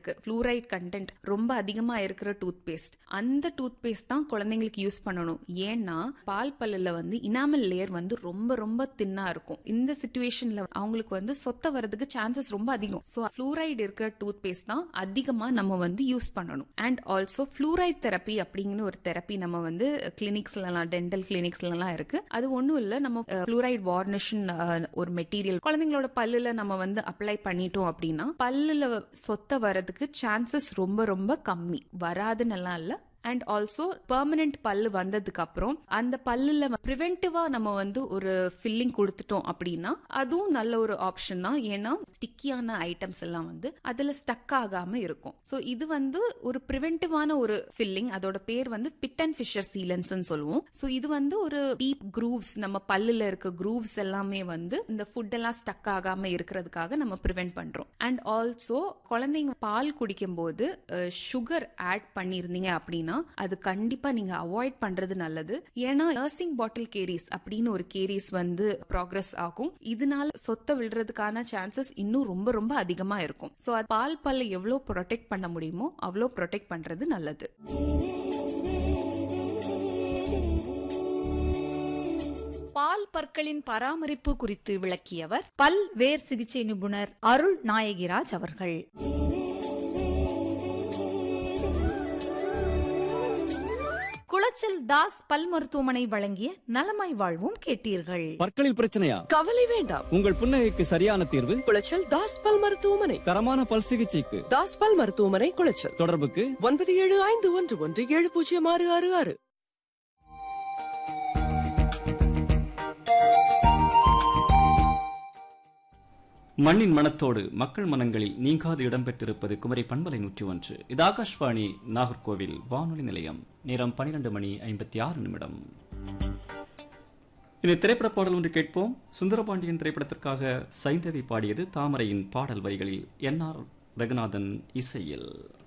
இருக்கு fluoride content ரொம்ப அதிகமா இருக்கிற டூத் பேஸ்ட் அந்த டூத் பேஸ்ட் தான் குழந்தைங்களுக்கு யூஸ் பண்ணணும் ஏன்னா பால் பல்லுல வந்து இனாமல் லேயர் வந்து ரொம்ப ரொம்ப தின்னா இருக்கும் இந்த சுச்சுவேஷன்ல அவங்களுக்கு வந்து சொத்த வரதுக்கு சான்சஸ் ரொம்ப அதிகம் ஸோ ஃப்ளூரைடு இருக்கிற டூத் பேஸ்ட் தான் அதிகமா நம்ம வந்து யூஸ் பண்ணணும் அண்ட் ஆல்சோ ஃப்ளூரைட் தெரப்பி அப்படிங்கிற ஒரு தெரப்பி நம்ம வந்து கிளினிக்ஸ்லாம் டென்டல் கிளினிக்ஸ்லாம் இருக்கு அது ஒன்றும் இல்லை நம்ம ஃப்ளூரைட் வார்னிஷன் ஒரு மெட்டீரியல் குழந்தைங்களோட பல்லுல நம்ம வந்து அப்ளை பண்ணிட்டோம் அப்படின்னா பல்லுல சொத்த வரதுக்கு சான்சஸ் ரொம்ப ரொம்ப கம்மி வராதுன்னெல்லாம் இல்லை அண்ட் ஆல்சோ பெர்மனன்ட் பல்லு வந்ததுக்கு அப்புறம் அந்த பல்லுல ப்ரிவென்டிவா நம்ம வந்து ஒரு ஃபில்லிங் கொடுத்துட்டோம் அப்படின்னா அதுவும் நல்ல ஒரு ஆப்ஷன் தான் ஏன்னா ஸ்டிக்கியான ஐட்டம்ஸ் எல்லாம் வந்து அதுல ஸ்டக் ஆகாம இருக்கும் ஸோ இது வந்து ஒரு ப்ரிவென்டிவான ஒரு ஃபில்லிங் அதோட பேர் வந்து பிட் அண்ட் ஃபிஷர் சீலன்ஸ் சொல்லுவோம் ஸோ இது வந்து ஒரு டீப் குரூவ்ஸ் நம்ம பல்லுல இருக்க குரூவ்ஸ் எல்லாமே வந்து இந்த ஃபுட் எல்லாம் ஸ்டக் ஆகாம இருக்கிறதுக்காக நம்ம ப்ரிவென்ட் பண்றோம் அண்ட் ஆல்சோ குழந்தைங்க பால் குடிக்கும் போது சுகர் ஆட் பண்ணியிருந்தீங்க அப்படின்னா அது கண்டிப்பா நீங்க அவாய்ட் பண்றது நல்லது ஏன்னா நர்சிங் பாட்டில் கேரிஸ் அப்படின்னு ஒரு கேரிஸ் வந்து ப்ராக்ரஸ் ஆகும் இதனால சொத்த விழுறதுக்கான சான்சஸ் இன்னும் ரொம்ப ரொம்ப அதிகமா இருக்கும் ஸோ பால் பல்ல எவ்வளோ ப்ரொடெக்ட் பண்ண முடியுமோ அவ்வளோ ப்ரொடெக்ட் பண்றது நல்லது பால் பற்களின் பராமரிப்பு குறித்து விளக்கியவர் பல் வேர் சிகிச்சை நிபுணர் அருள் நாயகிராஜ் அவர்கள் குளச்சல் தாஸ் பல் மருத்துவமனை வழங்கிய நலமாய் வாழ்வும் கேட்டீர்கள் பற்களில் பிரச்சனையா கவலை வேண்டாம் உங்கள் புன்னகைக்கு சரியான தீர்வு குளச்சல் தாஸ் பல் மருத்துவமனை தரமான பல் சிகிச்சைக்கு தாஸ் பல் மருத்துவமனை குளச்சல் தொடர்புக்கு ஒன்பது ஏழு ஐந்து ஒன்று ஒன்று ஏழு பூஜ்ஜியம் ஆறு ஆறு ஆறு மண்ணின் மனத்தோடு மக்கள் மனங்களில் நீங்காது இடம்பெற்றிருப்பது குமரி பண்பலை நூற்றி ஒன்று இது ஆகாஷ்வாணி நாகர்கோவில் வானொலி நிலையம் நேரம் பனிரெண்டு மணி ஐம்பத்தி ஆறு நிமிடம் இனி திரைப்பட பாடல் ஒன்று கேட்போம் சுந்தரபாண்டியன் திரைப்படத்திற்காக சைந்தவி பாடியது தாமரையின் பாடல் வரிகளில் என் ஆர் ரகுநாதன் இசையில்